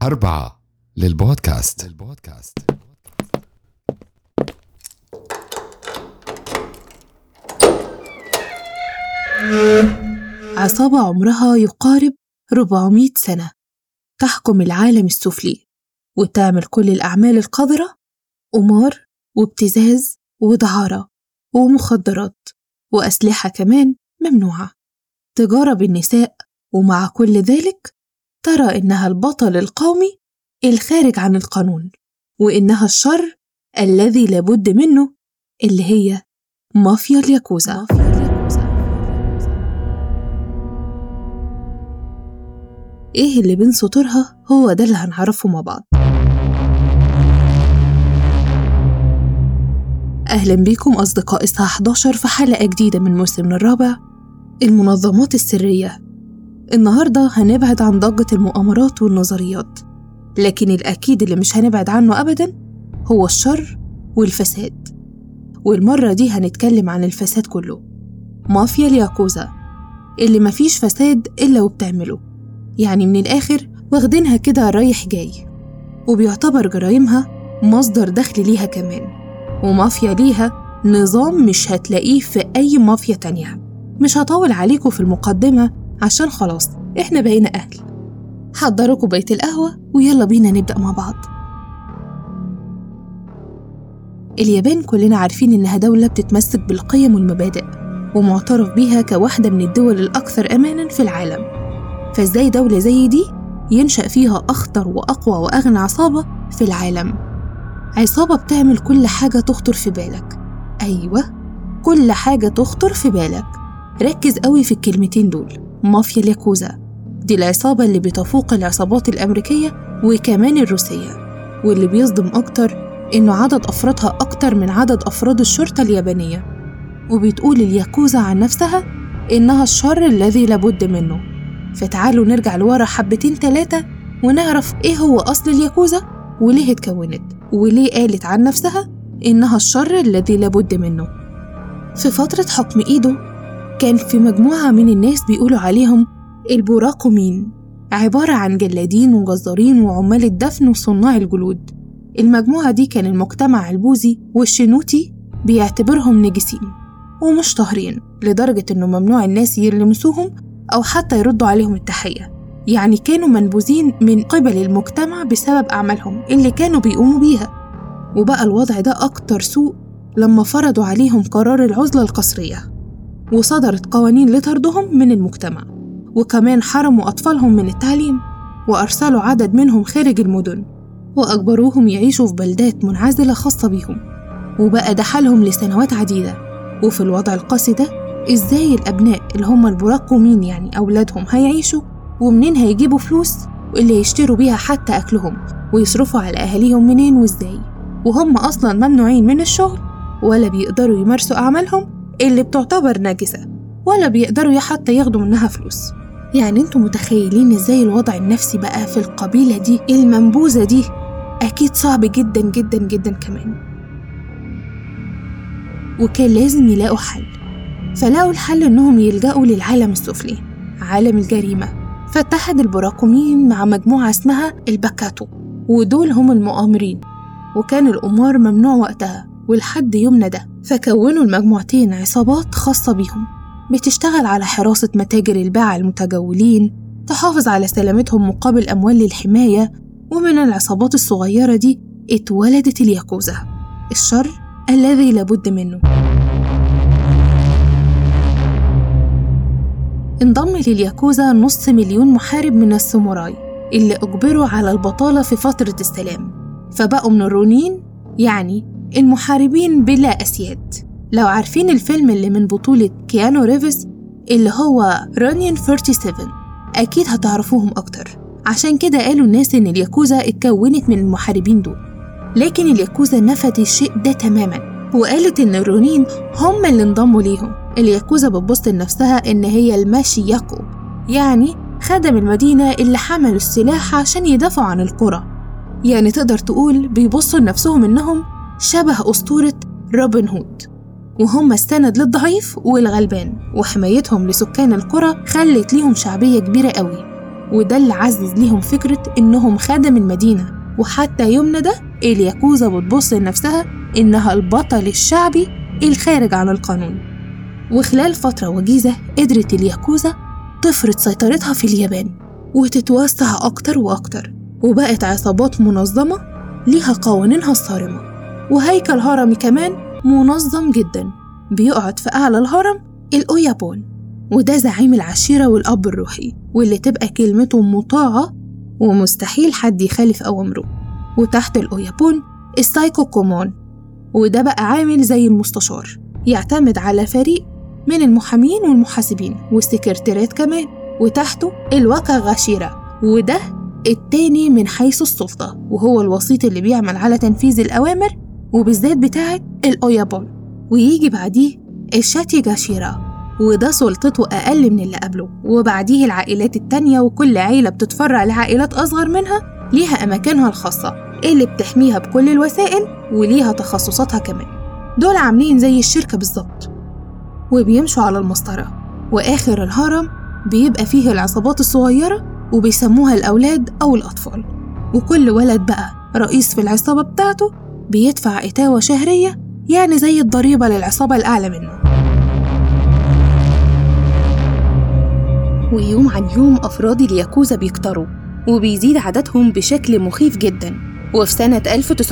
أربعة للبودكاست للبودكاست عصابة عمرها يقارب 400 سنة تحكم العالم السفلي وتعمل كل الأعمال القذرة قمار وابتزاز ودعارة ومخدرات وأسلحة كمان ممنوعة تجارة بالنساء ومع كل ذلك ترى إنها البطل القومي الخارج عن القانون وإنها الشر الذي لابد منه اللي هي مافيا الياكوزا إيه اللي بين سطورها هو ده اللي هنعرفه مع بعض أهلا بيكم أصدقاء الساعة 11 في حلقة جديدة من موسمنا الرابع المنظمات السرية النهاردة هنبعد عن ضجة المؤامرات والنظريات لكن الأكيد اللي مش هنبعد عنه أبدا هو الشر والفساد والمرة دي هنتكلم عن الفساد كله مافيا الياكوزا اللي مفيش فساد إلا وبتعمله يعني من الآخر واخدينها كده رايح جاي وبيعتبر جرايمها مصدر دخل ليها كمان ومافيا ليها نظام مش هتلاقيه في أي مافيا تانية مش هطول عليكم في المقدمة عشان خلاص إحنا بقينا أهل حضروا كوباية القهوة ويلا بينا نبدأ مع بعض اليابان كلنا عارفين إنها دولة بتتمسك بالقيم والمبادئ ومعترف بيها كواحدة من الدول الأكثر أماناً في العالم فإزاي دولة زي دي ينشأ فيها أخطر وأقوى وأغنى عصابة في العالم عصابة بتعمل كل حاجة تخطر في بالك أيوة كل حاجة تخطر في بالك ركز قوي في الكلمتين دول مافيا الياكوزا دي العصابة اللي بتفوق العصابات الأمريكية وكمان الروسية واللي بيصدم أكتر إنه عدد أفرادها أكتر من عدد أفراد الشرطة اليابانية وبتقول الياكوزا عن نفسها إنها الشر الذي لابد منه فتعالوا نرجع لورا حبتين تلاتة ونعرف إيه هو أصل الياكوزا وليه اتكونت وليه قالت عن نفسها إنها الشر الذي لابد منه في فترة حكم إيدو كان في مجموعة من الناس بيقولوا عليهم البوراقومين عبارة عن جلادين وجزارين وعمال الدفن وصناع الجلود المجموعة دي كان المجتمع البوذي والشنوتي بيعتبرهم نجسين ومش طاهرين لدرجة إنه ممنوع الناس يلمسوهم أو حتى يردوا عليهم التحية يعني كانوا منبوذين من قبل المجتمع بسبب أعمالهم اللي كانوا بيقوموا بيها وبقى الوضع ده أكتر سوء لما فرضوا عليهم قرار العزلة القسرية وصدرت قوانين لطردهم من المجتمع وكمان حرموا أطفالهم من التعليم وأرسلوا عدد منهم خارج المدن وأجبروهم يعيشوا في بلدات منعزلة خاصة بيهم وبقى ده حالهم لسنوات عديدة وفي الوضع القاسي ده إزاي الأبناء اللي هم البراقومين يعني أولادهم هيعيشوا ومنين هيجيبوا فلوس اللي يشتروا بيها حتى أكلهم ويصرفوا على أهاليهم منين وإزاي وهم أصلا ممنوعين من الشغل ولا بيقدروا يمارسوا أعمالهم اللي بتعتبر نجسة ولا بيقدروا حتى ياخدوا منها فلوس يعني انتوا متخيلين ازاي الوضع النفسي بقى في القبيلة دي المنبوذة دي أكيد صعب جدا جدا جدا كمان وكان لازم يلاقوا حل فلقوا الحل إنهم يلجأوا للعالم السفلي عالم الجريمة فاتحد البراكوميين مع مجموعة اسمها البكاتو ودول هم المؤامرين وكان القمار ممنوع وقتها ولحد يومنا ده فكونوا المجموعتين عصابات خاصة بيهم بتشتغل على حراسة متاجر الباعة المتجولين تحافظ على سلامتهم مقابل أموال للحماية ومن العصابات الصغيرة دي اتولدت الياكوزا الشر الذي لابد منه انضم للياكوزا نص مليون محارب من الساموراي اللي أجبروا على البطالة في فترة السلام فبقوا من الرونين يعني المحاربين بلا أسياد لو عارفين الفيلم اللي من بطولة كيانو ريفز اللي هو رونين 47 أكيد هتعرفوهم أكتر عشان كده قالوا الناس إن الياكوزا اتكونت من المحاربين دول لكن الياكوزا نفت الشيء ده تماما وقالت إن الرونين هم اللي انضموا ليهم الياكوزا بتبص لنفسها إن هي الماشي ياكو يعني خدم المدينة اللي حملوا السلاح عشان يدافعوا عن القرى يعني تقدر تقول بيبصوا لنفسهم إنهم شبه أسطورة روبن هود وهم السند للضعيف والغلبان وحمايتهم لسكان القرى خلت ليهم شعبية كبيرة قوي وده اللي عزز ليهم فكرة إنهم خدم المدينة وحتى يومنا ده الياكوزا بتبص لنفسها إنها البطل الشعبي الخارج عن القانون وخلال فترة وجيزة قدرت الياكوزا تفرض سيطرتها في اليابان وتتوسع أكتر وأكتر وبقت عصابات منظمة ليها قوانينها الصارمة وهيكل هرمي كمان منظم جدا بيقعد في أعلى الهرم الأويابون وده زعيم العشيرة والأب الروحي واللي تبقى كلمته مطاعة ومستحيل حد يخالف أوامره وتحت الأويابون السايكو كومون وده بقى عامل زي المستشار يعتمد على فريق من المحامين والمحاسبين والسكرتيرات كمان وتحته الوكا غاشيرة وده التاني من حيث السلطة وهو الوسيط اللي بيعمل على تنفيذ الأوامر وبالذات بتاعة الأويابون ويجي بعديه الشاتي غاشيرة وده سلطته أقل من اللي قبله وبعديه العائلات التانية وكل عيلة بتتفرع لعائلات أصغر منها ليها أماكنها الخاصة اللي بتحميها بكل الوسائل وليها تخصصاتها كمان دول عاملين زي الشركة بالظبط وبيمشوا على المسطرة وآخر الهرم بيبقى فيه العصابات الصغيرة وبيسموها الأولاد أو الأطفال وكل ولد بقى رئيس في العصابة بتاعته بيدفع إتاوة شهرية يعني زي الضريبة للعصابة الأعلى منه ويوم عن يوم أفراد الياكوزا بيكتروا وبيزيد عددهم بشكل مخيف جدا وفي سنة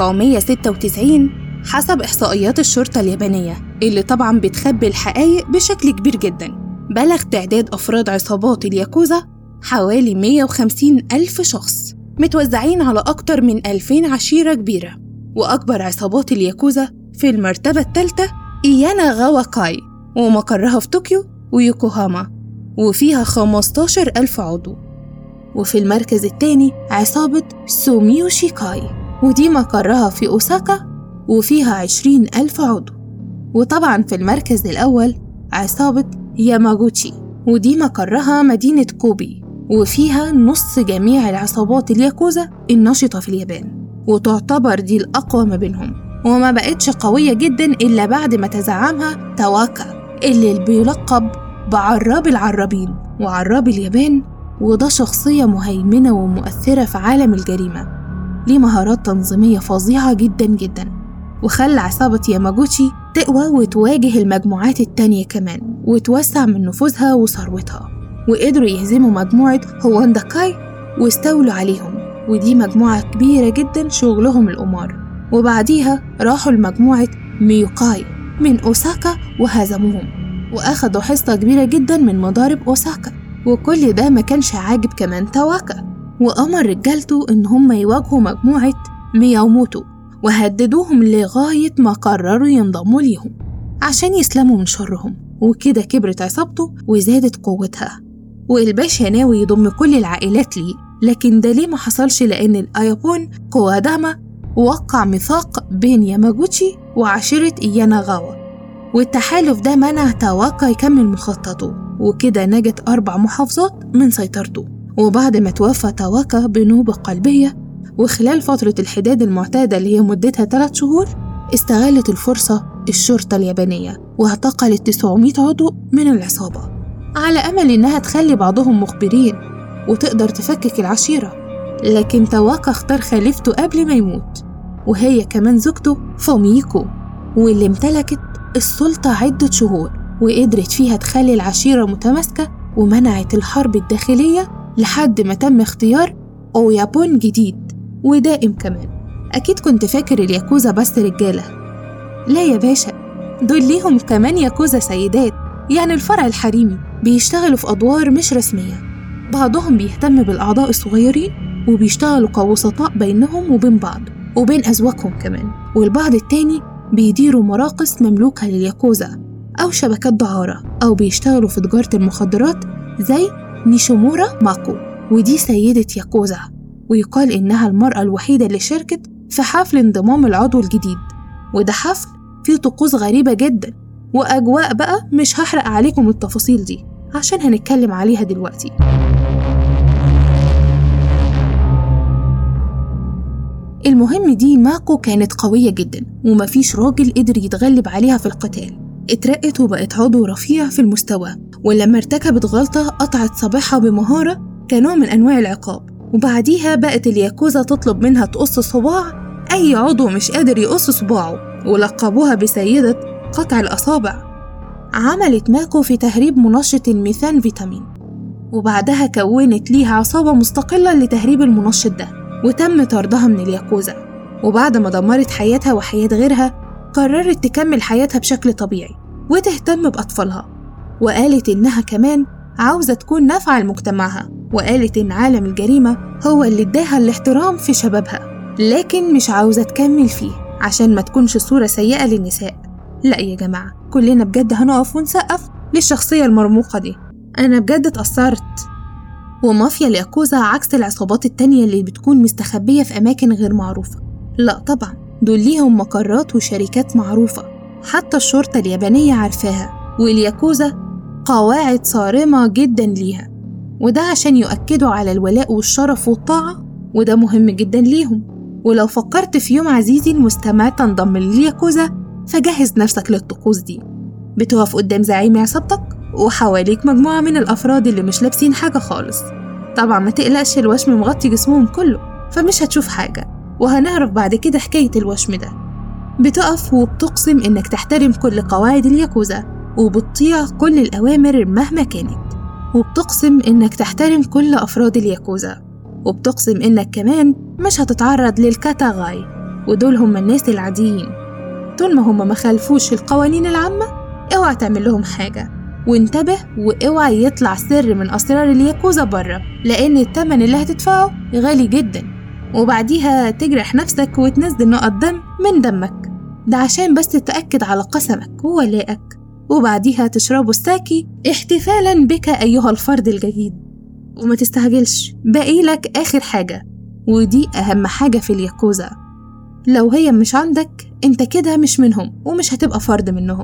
1996 حسب إحصائيات الشرطة اليابانية اللي طبعا بتخبي الحقائق بشكل كبير جدا بلغ تعداد أفراد عصابات الياكوزا حوالي 150 ألف شخص متوزعين على أكتر من 2000 عشيرة كبيرة وأكبر عصابات الياكوزا في المرتبة الثالثة إيانا غاوا كاي ومقرها في طوكيو ويوكوهاما وفيها 15 ألف عضو وفي المركز الثاني عصابة سوميو شيكاي ودي مقرها في أوساكا وفيها 20 ألف عضو وطبعا في المركز الأول عصابة ياماغوتشي ودي مقرها مدينة كوبي وفيها نص جميع العصابات الياكوزا النشطة في اليابان وتعتبر دي الأقوى ما بينهم وما بقتش قوية جدا إلا بعد ما تزعمها تواكا اللي بيلقب بعراب العرابين وعراب اليابان وده شخصية مهيمنة ومؤثرة في عالم الجريمة ليه مهارات تنظيمية فظيعة جدا جدا وخلى عصابة ياماجوتشي تقوى وتواجه المجموعات التانية كمان وتوسع من نفوذها وثروتها وقدروا يهزموا مجموعة هواندا كاي واستولوا عليهم ودي مجموعة كبيرة جدا شغلهم القمار وبعديها راحوا لمجموعة ميوكاي من أوساكا وهزموهم وأخدوا حصة كبيرة جدا من مضارب أوساكا وكل ده ما كانش عاجب كمان تواكا وأمر رجالته إن هم يواجهوا مجموعة مياوموتو وهددوهم لغاية ما قرروا ينضموا ليهم عشان يسلموا من شرهم وكده كبرت عصابته وزادت قوتها والباشا ناوي يضم كل العائلات ليه لكن ده ليه ما حصلش لأن الأيابون كواداما وقع ميثاق بين ياماجوتشي وعشيرة إيانا غاوا والتحالف ده منع تاواكا يكمل مخططه وكده نجت أربع محافظات من سيطرته وبعد ما توفى تاواكا بنوبة قلبية وخلال فترة الحداد المعتادة اللي هي مدتها ثلاث شهور استغلت الفرصة الشرطة اليابانية واعتقلت 900 عضو من العصابة على أمل إنها تخلي بعضهم مخبرين وتقدر تفكك العشيرة لكن تواكا اختار خليفته قبل ما يموت وهي كمان زوجته فوميكو واللي امتلكت السلطة عدة شهور وقدرت فيها تخلي العشيرة متماسكة ومنعت الحرب الداخلية لحد ما تم اختيار أويابون جديد ودائم كمان أكيد كنت فاكر الياكوزا بس رجالة لا يا باشا دول ليهم كمان ياكوزا سيدات يعني الفرع الحريمي بيشتغلوا في أدوار مش رسمية بعضهم بيهتم بالأعضاء الصغيرين وبيشتغلوا كوسطاء بينهم وبين بعض وبين أزواجهم كمان والبعض التاني بيديروا مراقص مملوكة للياكوزا أو شبكات دعارة أو بيشتغلوا في تجارة المخدرات زي نيشومورا ماكو ودي سيدة ياكوزا ويقال إنها المرأة الوحيدة اللي شاركت في حفل انضمام العضو الجديد وده حفل فيه طقوس غريبة جدا وأجواء بقى مش هحرق عليكم التفاصيل دي عشان هنتكلم عليها دلوقتي المهم دي ماكو كانت قوية جدا ومفيش راجل قدر يتغلب عليها في القتال اترقت وبقت عضو رفيع في المستوى ولما ارتكبت غلطة قطعت صابعها بمهارة كنوع من أنواع العقاب وبعديها بقت الياكوزا تطلب منها تقص صباع أي عضو مش قادر يقص صباعه ولقبوها بسيدة قطع الأصابع عملت ماكو في تهريب منشط الميثان فيتامين وبعدها كونت ليها عصابة مستقلة لتهريب المنشط ده وتم طردها من الياكوزا وبعد ما دمرت حياتها وحياة غيرها قررت تكمل حياتها بشكل طبيعي وتهتم بأطفالها وقالت إنها كمان عاوزة تكون نافعة لمجتمعها وقالت إن عالم الجريمة هو اللي اداها الاحترام في شبابها لكن مش عاوزة تكمل فيه عشان ما تكونش صورة سيئة للنساء لا يا جماعة كلنا بجد هنقف ونسقف للشخصية المرموقة دي أنا بجد اتأثرت ومافيا الياكوزا عكس العصابات التانية اللي بتكون مستخبية في أماكن غير معروفة لا طبعا دول ليهم مقرات وشركات معروفة حتى الشرطة اليابانية عارفاها والياكوزا قواعد صارمة جدا ليها وده عشان يؤكدوا على الولاء والشرف والطاعة وده مهم جدا ليهم ولو فكرت في يوم عزيزي المستمع تنضم للياكوزا فجهز نفسك للطقوس دي بتقف قدام زعيم عصابتك وحواليك مجموعة من الأفراد اللي مش لابسين حاجة خالص طبعا ما تقلقش الوشم مغطي جسمهم كله فمش هتشوف حاجة وهنعرف بعد كده حكاية الوشم ده بتقف وبتقسم إنك تحترم كل قواعد الياكوزا وبتطيع كل الأوامر مهما كانت وبتقسم إنك تحترم كل أفراد الياكوزا وبتقسم إنك كمان مش هتتعرض للكاتاغاي ودول هم الناس العاديين طول ما هم ما خالفوش القوانين العامة اوعى تعمل لهم حاجة وانتبه واوعى يطلع سر من أسرار الياكوزا بره لأن التمن اللي هتدفعه غالي جدا وبعديها تجرح نفسك وتنزل نقط دم من دمك ده عشان بس تتأكد على قسمك وولائك وبعديها تشربوا الساكي احتفالا بك أيها الفرد الجديد وما تستعجلش باقي لك آخر حاجة ودي أهم حاجة في الياكوزا لو هي مش عندك انت كده مش منهم ومش هتبقى فرد منهم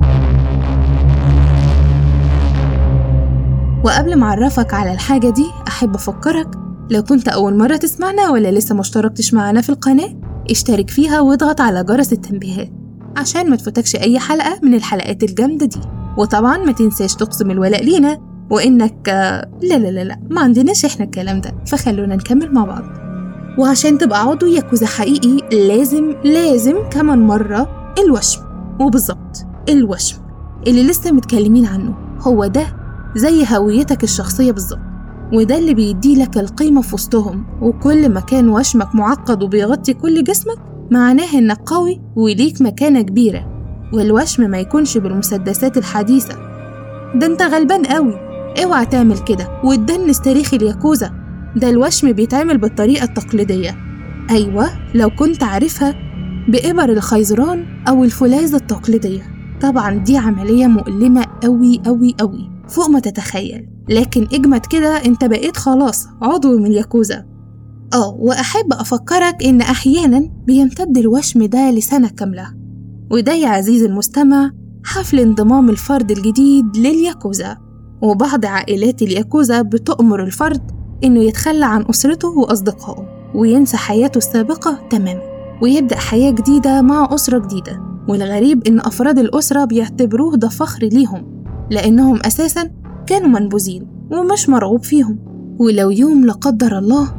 وقبل ما أعرفك على الحاجة دي أحب أفكرك لو كنت أول مرة تسمعنا ولا لسه مشتركتش معنا في القناة اشترك فيها واضغط على جرس التنبيهات عشان ما تفوتكش أي حلقة من الحلقات الجامدة دي وطبعا ما تنساش تقسم الولاء لينا وإنك لا لا لا لا ما عندناش إحنا الكلام ده فخلونا نكمل مع بعض وعشان تبقى عضو ياكوزا حقيقي لازم لازم كمان مرة الوشم وبالظبط الوشم اللي لسه متكلمين عنه هو ده زي هويتك الشخصية بالظبط وده اللي بيديلك القيمة في وسطهم وكل ما كان وشمك معقد وبيغطي كل جسمك معناه إنك قوي وليك مكانة كبيرة والوشم ما يكونش بالمسدسات الحديثة ده انت غلبان قوي اوعى تعمل كده وتدنس تاريخ الياكوزا ده الوشم بيتعمل بالطريقة التقليدية أيوة لو كنت عارفها بإبر الخيزران أو الفولاذة التقليدية طبعا دي عملية مؤلمة أوي أوي أوي فوق ما تتخيل لكن اجمد كده انت بقيت خلاص عضو من ياكوزا اه وأحب أفكرك إن أحيانا بيمتد الوشم ده لسنة كاملة وده يا عزيزي المستمع حفل انضمام الفرد الجديد للياكوزا وبعض عائلات الياكوزا بتأمر الفرد إنه يتخلى عن أسرته وأصدقائه وينسى حياته السابقة تماما ويبدأ حياة جديدة مع أسرة جديدة والغريب إن أفراد الأسرة بيعتبروه ده فخر ليهم لأنهم أساسا كانوا منبوذين ومش مرغوب فيهم ولو يوم لا قدر الله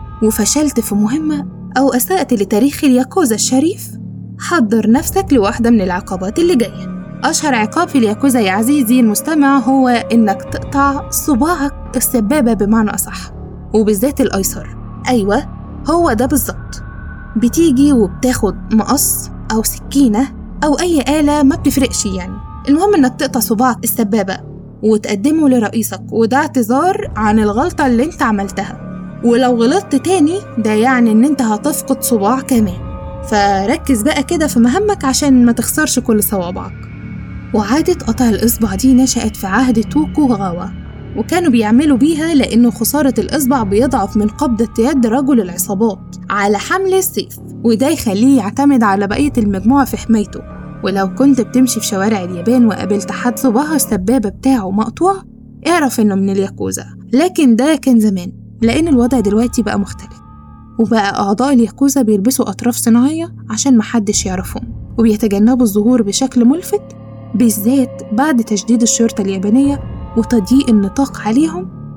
وفشلت في مهمة أو أسأت لتاريخ الياكوزا الشريف حضر نفسك لواحدة من العقبات اللي جاية أشهر عقاب في الياكوزا يا عزيزي المستمع هو إنك تقطع صباعك السبابة بمعنى أصح وبالذات الأيسر أيوة هو ده بالظبط بتيجي وبتاخد مقص أو سكينة أو أي آلة ما بتفرقش يعني المهم إنك تقطع صباعك السبابة وتقدمه لرئيسك وده اعتذار عن الغلطة اللي انت عملتها ولو غلطت تاني ده يعني إن انت هتفقد صباع كمان فركز بقى كده في مهمك عشان ما تخسرش كل صوابعك وعادة قطع الإصبع دي نشأت في عهد توكو غاوا وكانوا بيعملوا بيها لأنه خسارة الإصبع بيضعف من قبضة يد رجل العصابات على حمل السيف وده يخليه يعتمد على بقية المجموعة في حمايته ولو كنت بتمشي في شوارع اليابان وقابلت حد صباعها السبابة بتاعه مقطوع اعرف إنه من الياكوزا لكن ده كان زمان لأن الوضع دلوقتي بقى مختلف وبقى أعضاء الياكوزا بيلبسوا أطراف صناعية عشان محدش يعرفهم وبيتجنبوا الظهور بشكل ملفت بالذات بعد تشديد الشرطة اليابانية وتضييق النطاق عليهم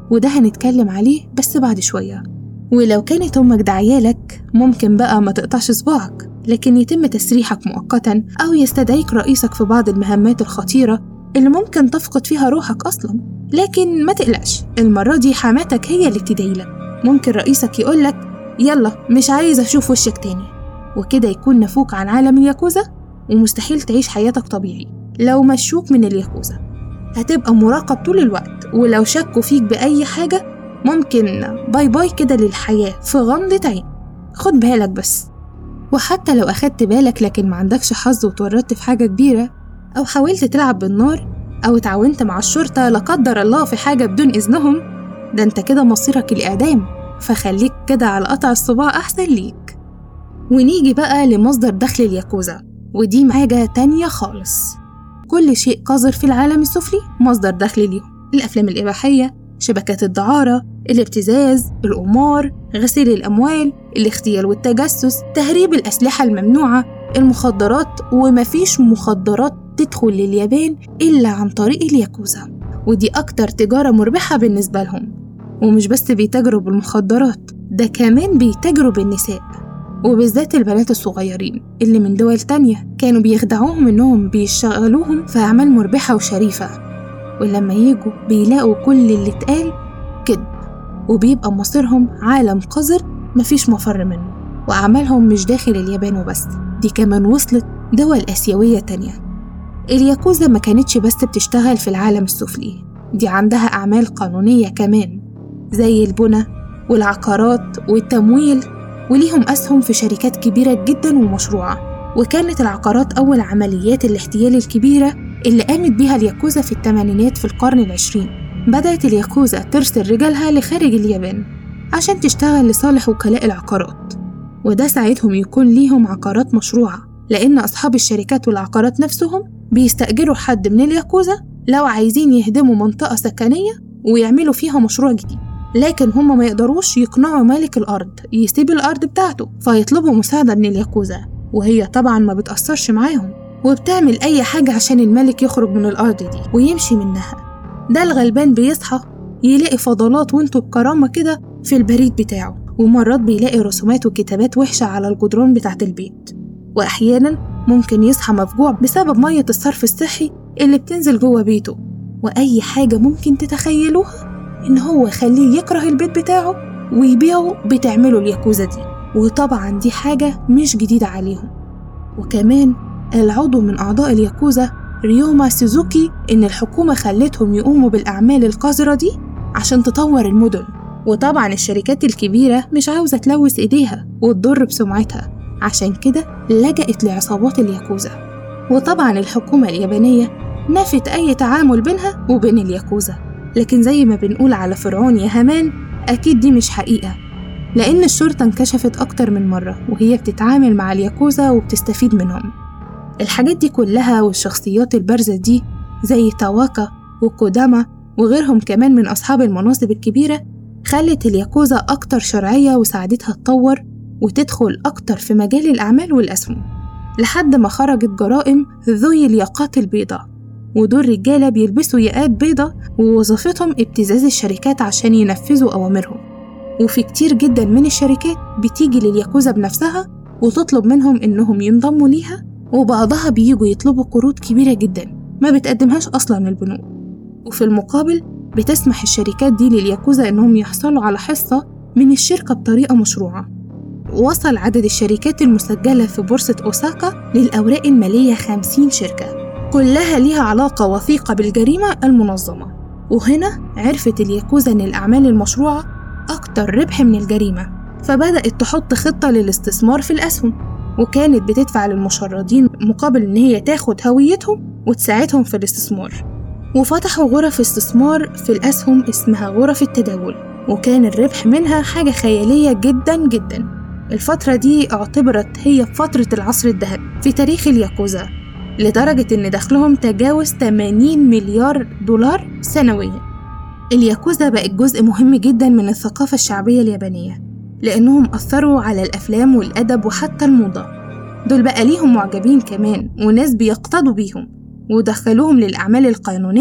وده هنتكلم عليه بس بعد شوية ولو كانت أمك دعيالك ممكن بقى ما تقطعش صباعك لكن يتم تسريحك مؤقتا أو يستدعيك رئيسك في بعض المهمات الخطيرة اللي ممكن تفقد فيها روحك أصلا لكن ما تقلقش المرة دي حماتك هي اللي بتدعيلك ممكن رئيسك يقولك يلا مش عايز أشوف وشك تاني وكده يكون نفوك عن عالم الياكوزا ومستحيل تعيش حياتك طبيعي لو مشوك من الياكوزا هتبقى مراقب طول الوقت ولو شكوا فيك بأي حاجة ممكن باي باي كده للحياة في غمضة عين خد بالك بس وحتى لو أخدت بالك لكن ما عندكش حظ وتورطت في حاجة كبيرة أو حاولت تلعب بالنار أو اتعاونت مع الشرطة لا قدر الله في حاجة بدون إذنهم ده أنت كده مصيرك الإعدام فخليك كده على قطع الصباع أحسن ليك ونيجي بقى لمصدر دخل الياكوزا ودي حاجة تانية خالص كل شيء قذر في العالم السفلي مصدر دخل ليهم الأفلام الإباحية شبكات الدعارة الابتزاز القمار غسيل الأموال الاغتيال والتجسس تهريب الأسلحة الممنوعة المخدرات ومفيش مخدرات تدخل لليابان إلا عن طريق الياكوزا ودي أكتر تجارة مربحة بالنسبة لهم ومش بس بيتاجروا بالمخدرات ده كمان بيتاجروا بالنساء وبالذات البنات الصغيرين اللي من دول تانية كانوا بيخدعوهم إنهم بيشغلوهم في أعمال مربحة وشريفة ولما يجوا بيلاقوا كل اللي اتقال كذب وبيبقى مصيرهم عالم قذر مفيش مفر منه وأعمالهم مش داخل اليابان وبس دي كمان وصلت دول آسيوية تانية الياكوزا ما كانتش بس بتشتغل في العالم السفلي دي عندها أعمال قانونية كمان زي البنى والعقارات والتمويل وليهم أسهم في شركات كبيرة جدا ومشروعة وكانت العقارات أول عمليات الاحتيال الكبيرة اللي قامت بيها الياكوزا في الثمانينات في القرن العشرين بدأت الياكوزا ترسل رجالها لخارج اليابان عشان تشتغل لصالح وكلاء العقارات وده ساعدهم يكون ليهم عقارات مشروعة لأن أصحاب الشركات والعقارات نفسهم بيستأجروا حد من الياكوزا لو عايزين يهدموا منطقة سكنية ويعملوا فيها مشروع جديد لكن هما ما يقدروش يقنعوا مالك الأرض يسيب الأرض بتاعته فيطلبوا مساعدة من الياكوزا وهي طبعا ما بتأثرش معاهم وبتعمل أي حاجة عشان الملك يخرج من الأرض دي ويمشي منها ده الغلبان بيصحى يلاقي فضلات وانتو بكرامة كده في البريد بتاعه ومرات بيلاقي رسومات وكتابات وحشة على الجدران بتاعة البيت وأحيانا ممكن يصحى مفجوع بسبب مية الصرف الصحي اللي بتنزل جوه بيته وأي حاجة ممكن تتخيلوها إن هو يخليه يكره البيت بتاعه ويبيعه بتعمله الياكوزا دي وطبعا دي حاجة مش جديدة عليهم وكمان العضو من أعضاء الياكوزا ريوما سوزوكي إن الحكومة خلتهم يقوموا بالأعمال القذرة دي عشان تطور المدن وطبعا الشركات الكبيرة مش عاوزة تلوث إيديها وتضر بسمعتها عشان كده لجأت لعصابات الياكوزا وطبعا الحكومة اليابانية نفت أي تعامل بينها وبين الياكوزا لكن زي ما بنقول على فرعون يا هامان أكيد دي مش حقيقة لأن الشرطة انكشفت أكتر من مرة وهي بتتعامل مع الياكوزا وبتستفيد منهم الحاجات دي كلها والشخصيات البارزة دي زي تاواكا وكوداما وغيرهم كمان من أصحاب المناصب الكبيرة خلت الياكوزا أكتر شرعية وساعدتها تطور وتدخل أكتر في مجال الأعمال والأسهم لحد ما خرجت جرائم ذوي الياقات البيضاء ودول رجالة بيلبسوا ياقات بيضة ووظيفتهم ابتزاز الشركات عشان ينفذوا أوامرهم وفي كتير جدا من الشركات بتيجي للياكوزا بنفسها وتطلب منهم إنهم ينضموا ليها وبعضها بييجوا يطلبوا قروض كبيرة جدا ما بتقدمهاش أصلا البنوك وفي المقابل بتسمح الشركات دي للياكوزا إنهم يحصلوا على حصة من الشركة بطريقة مشروعة وصل عدد الشركات المسجلة في بورصة أوساكا للأوراق المالية 50 شركة كلها ليها علاقة وثيقة بالجريمة المنظمة وهنا عرفت الياكوزا إن الأعمال المشروعة أكتر ربح من الجريمة فبدأت تحط خطة للاستثمار في الأسهم وكانت بتدفع للمشردين مقابل إن هي تاخد هويتهم وتساعدهم في الاستثمار وفتحوا غرف استثمار في الأسهم اسمها غرف التداول وكان الربح منها حاجة خيالية جدا جدا الفترة دي اعتبرت هي فترة العصر الذهبي في تاريخ الياكوزا لدرجة إن دخلهم تجاوز 80 مليار دولار سنويا الياكوزا بقت جزء مهم جدا من الثقافة الشعبية اليابانية لأنهم أثروا على الأفلام والأدب وحتى الموضة دول بقى ليهم معجبين كمان وناس بيقتدوا بيهم ودخلوهم للأعمال القانونية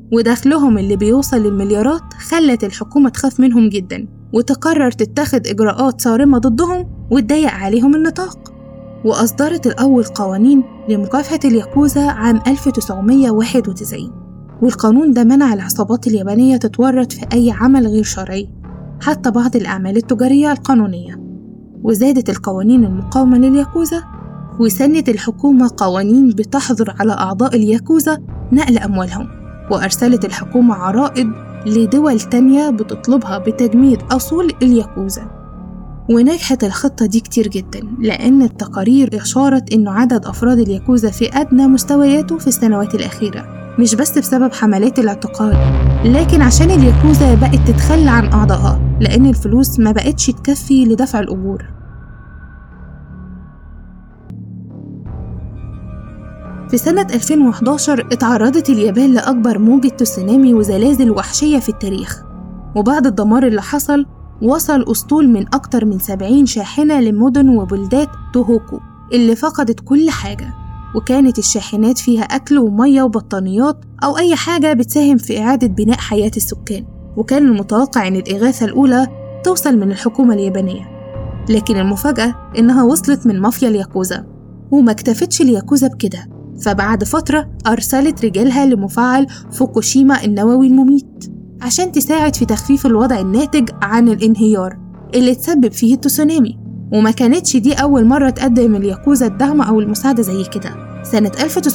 ودخلهم اللي بيوصل للمليارات خلت الحكومة تخاف منهم جدا وتقرر تتخذ إجراءات صارمة ضدهم وتضيق عليهم النطاق وأصدرت الأول قوانين لمكافحة الياكوزا عام 1991 والقانون ده منع العصابات اليابانية تتورط في أي عمل غير شرعي حتى بعض الأعمال التجارية القانونية وزادت القوانين المقاومة للياكوزا وسنت الحكومة قوانين بتحظر على أعضاء الياكوزا نقل أموالهم وأرسلت الحكومة عرائض لدول تانية بتطلبها بتجميد أصول الياكوزا ونجحت الخطة دي كتير جدا لأن التقارير أشارت إنه عدد أفراد الياكوزا في أدنى مستوياته في السنوات الأخيرة مش بس بسبب حملات الاعتقال لكن عشان الياكوزا بقت تتخلى عن أعضائها لأن الفلوس ما بقتش تكفي لدفع الأجور في سنة 2011 اتعرضت اليابان لأكبر موجة تسونامي وزلازل وحشية في التاريخ وبعد الدمار اللي حصل وصل أسطول من أكتر من 70 شاحنة لمدن وبلدات توهوكو اللي فقدت كل حاجة وكانت الشاحنات فيها أكل ومية وبطانيات أو أي حاجة بتساهم في إعادة بناء حياة السكان وكان المتوقع إن الإغاثة الأولى توصل من الحكومة اليابانية لكن المفاجأة إنها وصلت من مافيا الياكوزا وما اكتفتش الياكوزا بكده فبعد فترة أرسلت رجالها لمفاعل فوكوشيما النووي المميت عشان تساعد في تخفيف الوضع الناتج عن الانهيار اللي تسبب فيه التسونامي وما كانتش دي أول مرة تقدم الياكوزا الدعم أو المساعدة زي كده سنة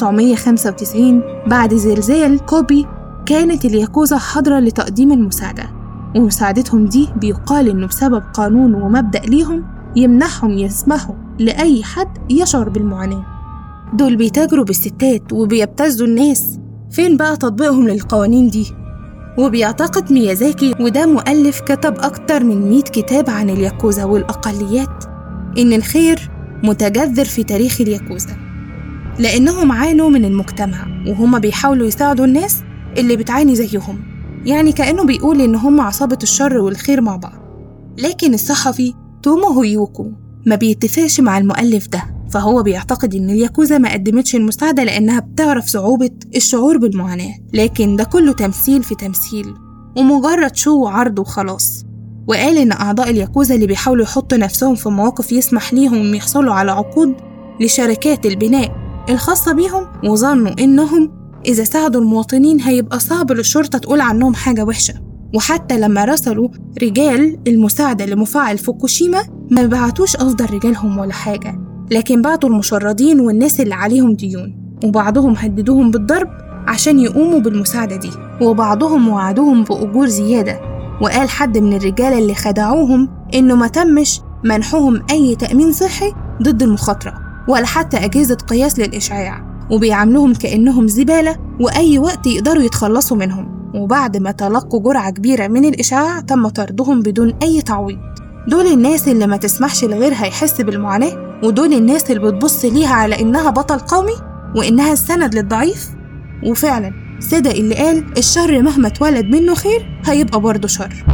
1995 بعد زلزال كوبي كانت الياكوزا حاضرة لتقديم المساعدة ومساعدتهم دي بيقال إنه بسبب قانون ومبدأ ليهم يمنحهم يسمحوا لأي حد يشعر بالمعاناة دول بيتاجروا بالستات وبيبتزوا الناس فين بقى تطبيقهم للقوانين دي وبيعتقد ميازاكي وده مؤلف كتب أكتر من 100 كتاب عن الياكوزا والأقليات إن الخير متجذر في تاريخ الياكوزا لأنهم عانوا من المجتمع وهم بيحاولوا يساعدوا الناس اللي بتعاني زيهم يعني كأنه بيقول إن هم عصابة الشر والخير مع بعض لكن الصحفي تومو هويوكو ما بيتفقش مع المؤلف ده فهو بيعتقد إن الياكوزا ما قدمتش المساعدة لأنها بتعرف صعوبة الشعور بالمعاناة لكن ده كله تمثيل في تمثيل ومجرد شو وعرض وخلاص وقال إن أعضاء الياكوزا اللي بيحاولوا يحطوا نفسهم في مواقف يسمح ليهم يحصلوا على عقود لشركات البناء الخاصة بيهم وظنوا إنهم إذا ساعدوا المواطنين هيبقى صعب للشرطة تقول عنهم حاجة وحشة وحتى لما رسلوا رجال المساعدة لمفاعل فوكوشيما ما بعتوش أفضل رجالهم ولا حاجة لكن بعتوا المشردين والناس اللي عليهم ديون وبعضهم هددوهم بالضرب عشان يقوموا بالمساعدة دي وبعضهم وعدوهم بأجور زيادة وقال حد من الرجالة اللي خدعوهم إنه ما تمش منحهم أي تأمين صحي ضد المخاطرة ولا حتى أجهزة قياس للإشعاع وبيعاملوهم كأنهم زبالة وأي وقت يقدروا يتخلصوا منهم وبعد ما تلقوا جرعة كبيرة من الإشعاع تم طردهم بدون أي تعويض دول الناس اللي ما تسمحش لغيرها يحس بالمعاناة ودول الناس اللي بتبص ليها على إنها بطل قومي وإنها السند للضعيف وفعلا صدق اللي قال الشر مهما اتولد منه خير هيبقى برضه شر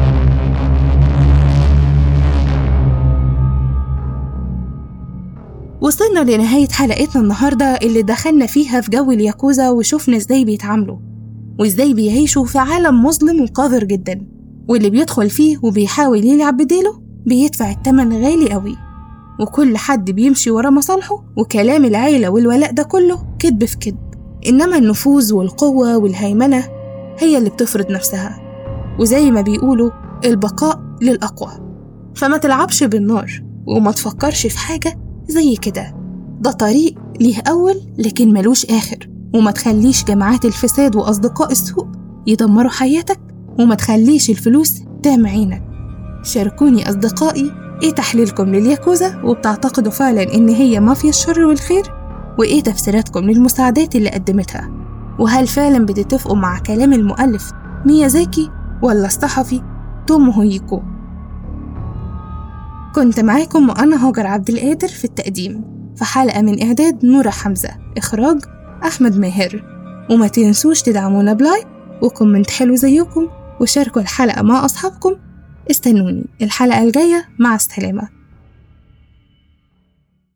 وصلنا لنهاية حلقتنا النهاردة اللي دخلنا فيها في جو الياكوزا وشوفنا ازاي بيتعاملوا وازاي بيعيشوا في عالم مظلم وقذر جدا واللي بيدخل فيه وبيحاول يلعب بديله بيدفع التمن غالي قوي وكل حد بيمشي ورا مصالحه وكلام العيلة والولاء ده كله كدب في كدب إنما النفوذ والقوة والهيمنة هي اللي بتفرض نفسها وزي ما بيقولوا البقاء للأقوى فما تلعبش بالنار وما تفكرش في حاجة زي كده ده طريق ليه أول لكن ملوش آخر وما تخليش جماعات الفساد وأصدقاء السوء يدمروا حياتك وما تخليش الفلوس تعمى عينك شاركوني أصدقائي إيه تحليلكم للياكوزا وبتعتقدوا فعلا إن هي مافيا الشر والخير وإيه تفسيراتكم للمساعدات اللي قدمتها وهل فعلا بتتفقوا مع كلام المؤلف ميازاكي ولا الصحفي تومو هويكو كنت معاكم وأنا هاجر عبد القادر في التقديم في حلقة من إعداد نورة حمزة إخراج أحمد ماهر وما تنسوش تدعمونا بلايك وكومنت حلو زيكم وشاركوا الحلقة مع أصحابكم استنوني الحلقة الجاية مع السلامة